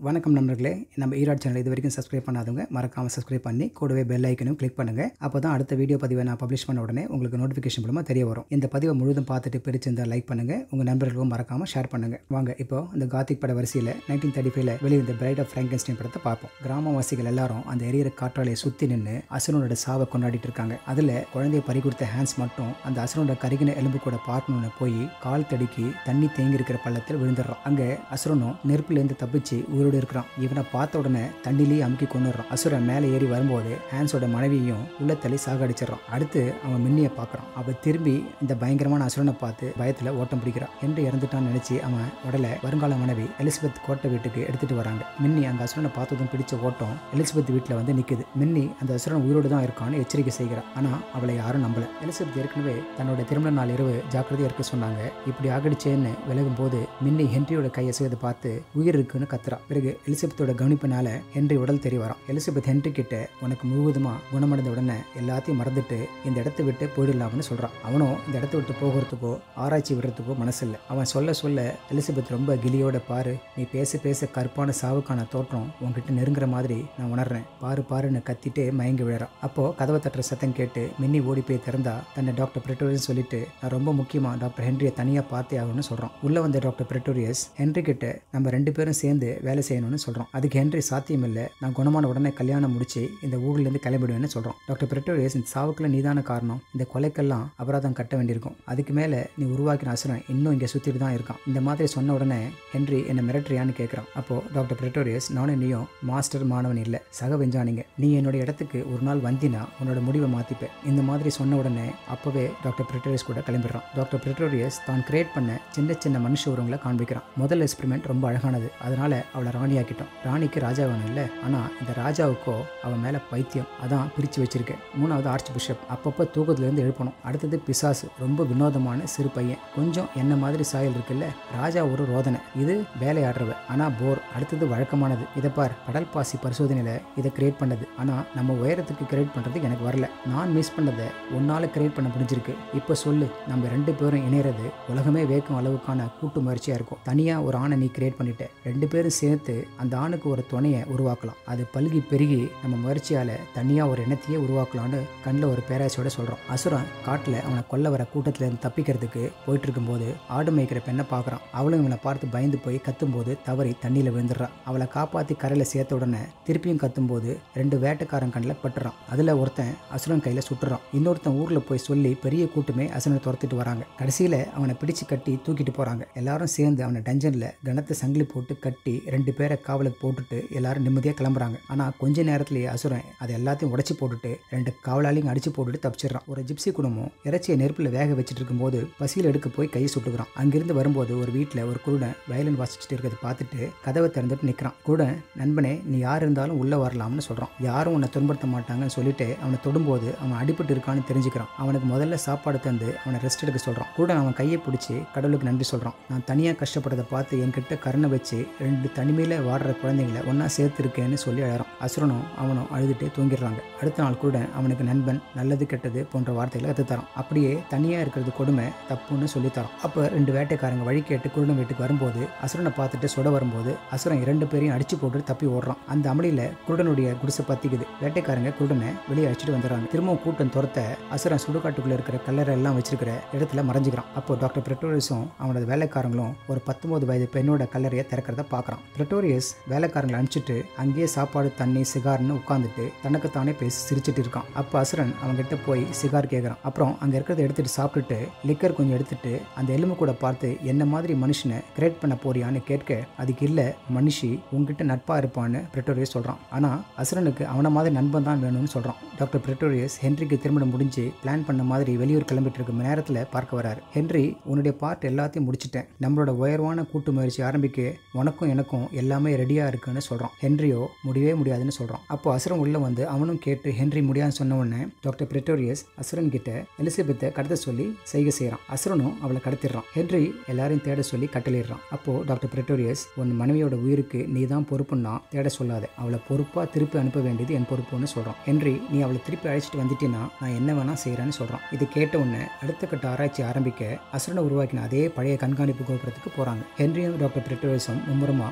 வணக்கம் நண்பர்களே நம்ம ஈராட் சேனல் இது வரைக்கும் சப்ஸ்கிரைப் பண்ணாதவங்க மறக்காமல் சப்ஸ்கிரைப் பண்ணி கூடவே பெல் ஐக்கனும் கிளிக் பண்ணுங்கள் அப்போ தான் அடுத்த வீடியோ பதிவை நான் பப்ளிஷ் பண்ண உடனே உங்களுக்கு நோட்டிஃபிகேஷன் மூலமாக தெரிய வரும் இந்த பதிவை முழுதும் பார்த்துட்டு பிடிச்சிருந்தா லைக் பண்ணுங்கள் உங்கள் நண்பர்களுக்கும் மறக்காமல் ஷேர் பண்ணுங்கள் வாங்க இப்போ இந்த காத்திக் பட வரிசையில் நைன்டீன் தேர்ட்டி ஃபைவ்ல வெளிவந்த பிரைட் ஆஃப் ஃப்ராங்கன்ஸ்டைன் படத்தை பார்ப்போம் கிராமவாசிகள் எல்லாரும் அந்த எரியற காற்றாலையை சுற்றி நின்று அசுரனோட சாவை கொண்டாடிட்டு இருக்காங்க அதில் குழந்தைய பறி கொடுத்த ஹேண்ட்ஸ் மட்டும் அந்த அசுரனோட கருகின எலும்பு கூட பார்க்கணும்னு போய் கால் தடுக்கி தண்ணி தேங்கி இருக்கிற பள்ளத்தில் விழுந்துடுறான் அங்கே அசுரனும் நெருப்புலேருந்து தப்பிச்சு உயிரோடு இருக்கிறான் இவனை பார்த்த உடனே தண்ணிலேயே அமுக்கி கொண்டுடுறான் அசுரன் மேலே ஏறி வரும்போது ஹேன்ஸோட மனைவியையும் உள்ள தள்ளி சாகடிச்சிடறான் அடுத்து அவன் மின்னியை பார்க்குறான் அவ திரும்பி இந்த பயங்கரமான அசுரனை பார்த்து பயத்தில் ஓட்டம் பிடிக்கிறான் என்று இறந்துட்டான்னு நினச்சி அவன் உடலை வருங்கால மனைவி எலிசபெத் கோட்டை வீட்டுக்கு எடுத்துட்டு வராங்க மின்னி அந்த அசுரனை பார்த்ததும் பிடிச்ச ஓட்டம் எலிசபெத் வீட்டில் வந்து நிற்குது மின்னி அந்த அசுரன் உயிரோடு தான் இருக்கான்னு எச்சரிக்கை செய்கிறான் ஆனால் அவளை யாரும் நம்பல எலிசபெத் ஏற்கனவே தன்னோட திருமண நாள் இரவு ஜாக்கிரதையா இருக்க சொன்னாங்க இப்படி ஆகடிச்சேன்னு விலகும் போது மின்னி ஹென்ரியோட கையை செய்து பார்த்து உயிர் இருக்குன்னு கத்துறா பிறகு எலிசபெத்தோட கவனிப்பினால ஹென்றி உடல் தெரிய வரான் எலிசபெத் ஹென்றி கிட்ட உனக்கு முழுவதுமா குணமடைந்த உடனே எல்லாத்தையும் மறந்துட்டு இந்த இடத்த விட்டு போயிடலாம்னு சொல்றான் அவனும் இந்த இடத்த விட்டு போகிறதுக்கோ ஆராய்ச்சி விடுறதுக்கோ மனசு இல்லை அவன் சொல்ல சொல்ல எலிசபெத் ரொம்ப கிலியோட பாரு நீ பேச பேச கற்பான சாவுக்கான தோற்றம் உன்கிட்ட நெருங்குற மாதிரி நான் உணர்றேன் பாரு பாருன்னு கத்திட்டு மயங்கி விழறான் அப்போ கதவை தட்டுற சத்தம் கேட்டு மின்னி ஓடி போய் திறந்தா தன்னை டாக்டர் பிரிட்டோரியஸ் சொல்லிட்டு நான் ரொம்ப முக்கியமா டாக்டர் ஹென்ரியை தனியா பார்த்தே ஆகணும்னு சொல்றான் உள்ள வந்த டாக்டர் பிரிட்டோரியஸ் ஹென்றி கிட்ட நம்ம ரெண்டு பேரும் சேர்ந்து வேலை செய்யணும்னு சொல்றோம் அதுக்கு ஹென்றி சாத்தியம் இல்லை நான் குணமான உடனே கல்யாணம் முடிச்சு இந்த ஊர்லேருந்து கிளம்பிடுவேன்னு சொல்றோம் டாக்டர் பிரிட்டோரியஸ் இந்த சாவுக்குள்ள நீதான காரணம் இந்த கொலைக்கெல்லாம் அபராதம் கட்ட வேண்டியிருக்கும் அதுக்கு மேலே நீ உருவாக்கின அசுரன் இன்னும் இங்கே சுற்றிட்டு தான் இருக்கான் இந்த மாதிரி சொன்ன உடனே ஹென்றி என்னை மிரட்டுறியான்னு கேட்குறான் அப்போ டாக்டர் பிரிட்டோரியஸ் நானும் நீயும் மாஸ்டர் மாணவன் இல்லை சக வெஞ்சானிங்க நீ என்னோட இடத்துக்கு ஒரு நாள் வந்தினா உன்னோட முடிவை மாற்றிப்பேன் இந்த மாதிரி சொன்ன உடனே அப்போவே டாக்டர் பிரிட்டோரியஸ் கூட கிளம்பிடுறான் டாக்டர் பிரிட்டோரியஸ் தான் கிரியேட் பண்ண சின்ன சின்ன மனுஷ உருவங்களை காண்பிக்கிறான் முதல் எக்ஸ்பெரிமெண்ட் ரொம்ப அழகானது அதனால அவளை ராணியாக்கிட்டோம் ராணிக்கு ராஜா வேணும் இல்லை ஆனால் இந்த ராஜாவுக்கோ அவன் மேலே பைத்தியம் அதான் பிரித்து வச்சிருக்கேன் மூணாவது ஆர்ச் பிஷப் அப்பப்போ தூக்கத்துலேருந்து எழுப்பணும் அடுத்தது பிசாசு ரொம்ப வினோதமான சிறு பையன் கொஞ்சம் என்ன மாதிரி சாயல் இருக்குல்ல ராஜா ஒரு ரோதனை இது வேலையாடுறவ ஆனால் போர் அடுத்தது வழக்கமானது இதை பார் கடல் பாசி பரிசோதனையில் இதை கிரியேட் பண்ணது ஆனால் நம்ம உயரத்துக்கு கிரியேட் பண்ணுறதுக்கு எனக்கு வரல நான் மிஸ் பண்ணதை உன்னால் கிரியேட் பண்ண முடிஞ்சிருக்கு இப்போ சொல்லு நம்ம ரெண்டு பேரும் இணையறது உலகமே வேக்கும் அளவுக்கான கூட்டு முயற்சியாக இருக்கும் தனியாக ஒரு ஆணை நீ கிரியேட் பண்ணிட்ட ரெண்டு பேரும் சேர்த்து அந்த ஆணுக்கு ஒரு துணையை உருவாக்கலாம் அது பல்கி பெருகி நம்ம முயற்சியால் தனியாக ஒரு இனத்தையே உருவாக்கலாம்னு கண்ணில் ஒரு பேராசியோட சொல்கிறோம் அசுரன் காட்டில் அவனை கொல்ல வர கூட்டத்துல இருந்து தப்பிக்கிறதுக்கு போயிட்டு இருக்கும்போது ஆடு மேய்க்கிற பெண்ணை பார்க்குறான் அவளும் இவனை பார்த்து பயந்து போய் கத்தும்போது தவறி தண்ணியில் விழுந்துடுறான் அவளை காப்பாற்றி கரையில் சேர்த்த உடனே திருப்பியும் கத்தும்போது ரெண்டு வேட்டைக்காரன் கண்ணில் பட்டுறான் அதில் ஒருத்தன் அசுரன் கையில் சுட்டுறான் இன்னொருத்தன் ஊரில் போய் சொல்லி பெரிய கூட்டமே அசுரனை துரத்திட்டு வராங்க கடைசியில் அவனை பிடிச்சு கட்டி தூக்கிட்டு போகிறாங்க எல்லாரும் சேர்ந்து அவனை டஞ்சனில் கனத்தை சங்கிலி போட்டு கட்டி ரெண்டு பேரை காவலுக்கு போட்டுட்டு எல்லாரும் நிம்மதியாக கிளம்புறாங்க ஆனால் கொஞ்ச நேரத்திலேயே அசுரன் அதை எல்லாத்தையும் உடச்சி போட்டுட்டு ரெண்டு காவலாளியும் அடிச்சு போட்டுட்டு தப்பிச்சிடுறான் ஒரு ஜிப்சி குடும்பம் இறைச்சியை நெருப்பில் வேக வச்சுட்டு இருக்கும்போது பசியில் எடுக்க போய் கையை சுட்டுக்கிறான் அங்கிருந்து வரும்போது ஒரு வீட்டில் ஒரு குருடன் வயலின் வாசிச்சுட்டு இருக்கிறத பார்த்துட்டு கதவை திறந்துட்டு நிற்கிறான் குருடன் நண்பனே நீ யார் இருந்தாலும் உள்ளே வரலாம்னு சொல்கிறான் யாரும் உன்னை துன்படுத்த மாட்டாங்கன்னு சொல்லிட்டு அவனை தொடும்போது அவன் அடிபட்டு இருக்கான்னு தெரிஞ்சுக்கிறான் அவனுக்கு முதல்ல சாப்பாடு தந்து அவனை ரெஸ்ட் எடுக்க சொல்கிறான் குருடன் அவன் கையை பிடிச்சி கடவுளுக்கு நன்றி சொல்கிறான் நான் தனியாக கஷ்டப்படுறதை பார்த்து என்கிட்ட கருணை வச்சு ரெண்டு தனிமையில் வாடுற குழந்தைங்களை ஒன்றா சேர்த்துருக்கேன்னு சொல்லி அழறான் அசுரனும் அவனும் அழுதுட்டு தூங்கிடுறாங்க அடுத்த நாள் கூட அவனுக்கு நண்பன் நல்லது கெட்டது போன்ற வார்த்தைகளை கற்றுத்தரான் அப்படியே தனியாக இருக்கிறது கொடுமை தப்புன்னு சொல்லித்தரான் அப்போ ரெண்டு வேட்டைக்காரங்க வழி கேட்டு குருடன் வீட்டுக்கு வரும்போது அசுரனை பார்த்துட்டு சுட வரும்போது அசுரன் இரண்டு பேரையும் அடிச்சு போட்டு தப்பி ஓடுறான் அந்த அமளியில் குருடனுடைய குடிசை பத்திக்குது வேட்டைக்காரங்க குருடனை வெளியே அடிச்சுட்டு வந்துடுறாங்க திரும்பவும் கூட்டம் துரத்த அசுரன் சுடுகாட்டுக்குள்ள இருக்கிற கல்லறை எல்லாம் வச்சிருக்கிற இடத்துல மறைஞ்சிக்கிறான் அப்போ டாக்டர் பிரிட்டோரியஸும் அவனோட வேலைக்காரங்களும் ஒரு பத்தொன்பது வயது பெண்ணோட கல்லறையை திறக்கிறத பார்க்குறான் பிரிட்டோரியஸ் வேலைக்காரங்களை அனுப்பிச்சிட்டு அங்கேயே சாப்பாடு தண்ணி சிகார்னு உட்காந்துட்டு தனக்குத்தானே பேசி சிரிச்சிட்டு இருக்கான் அப்போ அசுரன் அவன்கிட்ட போய் சிகார் கேட்குறான் அப்புறம் அங்கே இருக்கிறத எடுத்துட்டு சாப்பிட்டுட்டு லிக்கர் கொஞ்சம் எடுத்துட்டு அந்த எலும்பு கூட பார்த்து என்ன மாதிரி மனுஷனை கிரியேட் பண்ண போறியான்னு கேட்க அதுக்கு இல்லை மனுஷி உங்ககிட்ட நட்பாக இருப்பான்னு பிரிட்டோரியஸ் சொல்கிறான் ஆனால் அசுரனுக்கு அவனை மாதிரி நண்பன் தான் வேணும்னு சொல்கிறான் டாக்டர் பிரிட்டோரியஸ் ஹென்ரிக்கு திருமணம் முடிஞ்சு பிளான் பண்ண மாதிரி வெளியூர் கிளம்பிட்டு இருக்க நேரத்தில் பார்க்க வராரு ஹென்றி உன்னுடைய பார்ட் எல்லாத்தையும் முடிச்சிட்டேன் நம்மளோட உயர்வான கூட்டு முயற்சி ஆரம்பிக்க உனக்கும் எனக்கும் எல்லாமே ரெடியாக இருக்குன்னு சொல்கிறான் ஹென்ரியோ முடியவே முடியாதுன்னு சொல்கிறான் அப்போ அசுரன் உள்ள வந்து அவனும் கேட்டு ஹென்றி முடியாதுன்னு சொன்ன உடனே டாக்டர் பிரிட்டோரியஸ் அசுரன் கிட்ட எலிசபெத்தை கடத்த சொல்லி செய்கை செய்கிறான் அசுரனும் அவளை கடத்திடுறான் ஹென்றி எல்லாரையும் தேட சொல்லி கட்டளிடுறான் அப்போ டாக்டர் பிரிட்டோரியஸ் உன் மனைவியோட உயிருக்கு நீ தான் பொறுப்புன்னா தேட சொல்லாத அவளை பொறுப்பா திருப்பி அனுப்ப வேண்டியது என் பொறுப்புன்னு சொல்றான் ஹென்றி நீ அவளை திருப்பி அழைச்சிட்டு வந்துட்டீன்னா நான் என்ன வேணா செய்யறேன்னு சொல்றான் இது கேட்ட உடனே அடுத்த கட்ட ஆராய்ச்சி ஆரம்பிக்க அசுரனை உருவாக்கின அதே பழைய கண்காணிப்பு கோபுரத்துக்கு போறாங்க ஹென்ரியும் டாக்டர் பிரிட்டோரியஸும் மும்முரமா ஆராய்ச்சியில்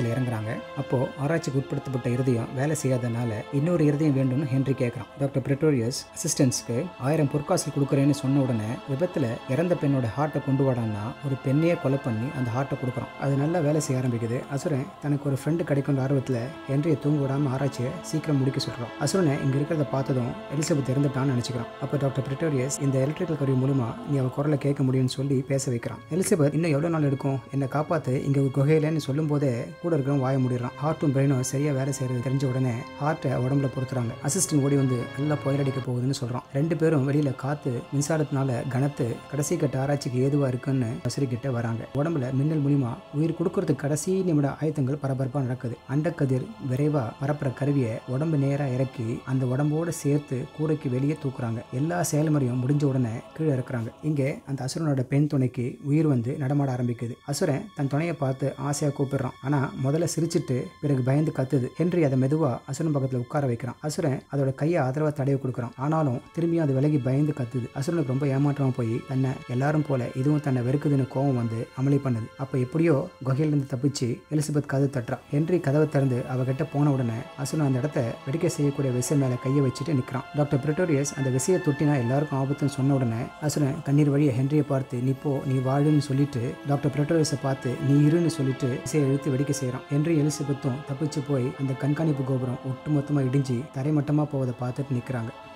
ஆராய்ச்சியில் இறங்குறாங்க அப்போ ஆராய்ச்சிக்கு உட்படுத்தப்பட்ட இருதயம் வேலை செய்யாதனால இன்னொரு இருதயம் வேண்டும்னு ஹென்றி கேட்குறான் டாக்டர் பிரிட்டோரியஸ் அசிஸ்டன்ஸ்க்கு ஆயிரம் பொற்காசல் கொடுக்குறேன்னு சொன்ன உடனே விபத்தில் இறந்த பெண்ணோட ஹார்ட்டை கொண்டு வாடான்னா ஒரு பெண்ணையே கொலை பண்ணி அந்த ஹார்ட்டை கொடுக்குறான் அது நல்லா வேலை செய்ய ஆரம்பிக்குது அசுரன் தனக்கு ஒரு ஃப்ரெண்டு கிடைக்கும் ஆர்வத்தில் ஹென்ரியை தூங்க விடாம ஆராய்ச்சியை சீக்கிரம் முடிக்க சொல்கிறான் அசுரனை இங்கே இருக்கிறத பார்த்ததும் எலிசபெத் இறந்துட்டான்னு நினச்சிக்கிறான் அப்போ டாக்டர் பிரிட்டோரியஸ் இந்த எலக்ட்ரிக்கல் கருவி மூலமா நீ அவ குரலை கேட்க முடியும்னு சொல்லி பேச வைக்கிறான் எலிசபெத் இன்னும் எவ்வளோ நாள் எடுக்கும் என்னை காப்பாற்று இங்கே ஒரு குகையிலன்னு சொல்லும் போதே கூட இருக்கிறவன் வாய முடிடுறான் ஹார்ட்டும் பிரெயினும் சரியாக வேலை செய்யறது தெரிஞ்ச உடனே ஹார்ட்டை உடம்புல பொறுத்துறாங்க அசிஸ்டன்ட் ஓடி வந்து நல்லா புயலடிக்க போகுதுன்னு சொல்கிறான் ரெண்டு பேரும் வெளியில் காற்று மின்சாரத்தினால கனத்து கடைசி கட்ட ஆராய்ச்சிக்கு ஏதுவாக இருக்குன்னு அசுரிக்கிட்ட வராங்க உடம்புல மின்னல் மூலியமா உயிர் கொடுக்கறதுக்கு கடைசி நிமிட ஆயத்தங்கள் பரபரப்பாக நடக்குது அண்டக்கதிர் விரைவாக பரப்புற கருவியை உடம்பு நேராக இறக்கி அந்த உடம்போட சேர்த்து கூரைக்கு வெளியே தூக்குறாங்க எல்லா செயல்முறையும் முடிஞ்ச உடனே கீழே இறக்குறாங்க இங்கே அந்த அசுரனோட பெண் துணைக்கு உயிர் வந்து நடமாட ஆரம்பிக்குது அசுரன் தன் துணையை பார்த்து ஆசையாக கூப்பிடுறான் ஆனால் முதல்ல சிரிச்சிட்டு பிறகு பயந்து கத்துது ஹென்றி அதை மெதுவாக அசுரன் பக்கத்தில் உட்கார வைக்கிறான் அசுரன் அதோட கையை ஆதரவாக தடவி கொடுக்குறான் ஆனாலும் திரும்பியும் அது விலகி பயந்து கத்துது அசுரனுக்கு ரொம்ப ஏமாற்றமா போய் தன்னை எல்லாரும் போல இதுவும் தன்னை வெறுக்குதுன்னு கோவம் வந்து அமளி பண்ணுது அப்போ எப்படியோ குகையிலிருந்து தப்பிச்சு எலிசபெத் கதவு தட்டுறா ஹென்றி கதவை திறந்து அவகிட்ட போன உடனே அசுரன் அந்த இடத்த வெடிக்க செய்யக்கூடிய விசை மேலே கையை வச்சுட்டு நிற்கிறான் டாக்டர் பிரிட்டோரியஸ் அந்த விசையை தொட்டினா எல்லாருக்கும் ஆபத்துன்னு சொன்ன உடனே அசுரன் கண்ணீர் வழியை ஹென்ரியை பார்த்து நீ போ நீ வாழுன்னு சொல்லிட்டு டாக்டர் பிரிட்டோரியஸை பார்த்து நீ இருன்னு சொல்லிட்டு விசையை இழுத்து வெடிக்க செய்கிறான் ஹென்றி எலிசபெத்தும் தப்பிச்சு போய் அந்த கண்காணிப்பு கோபுரம் ஒட்டுமொத்தமாக இடிஞ்சு தரைமட்டமாக போவதை பார்த்துட்டு நிற்கிறாங்க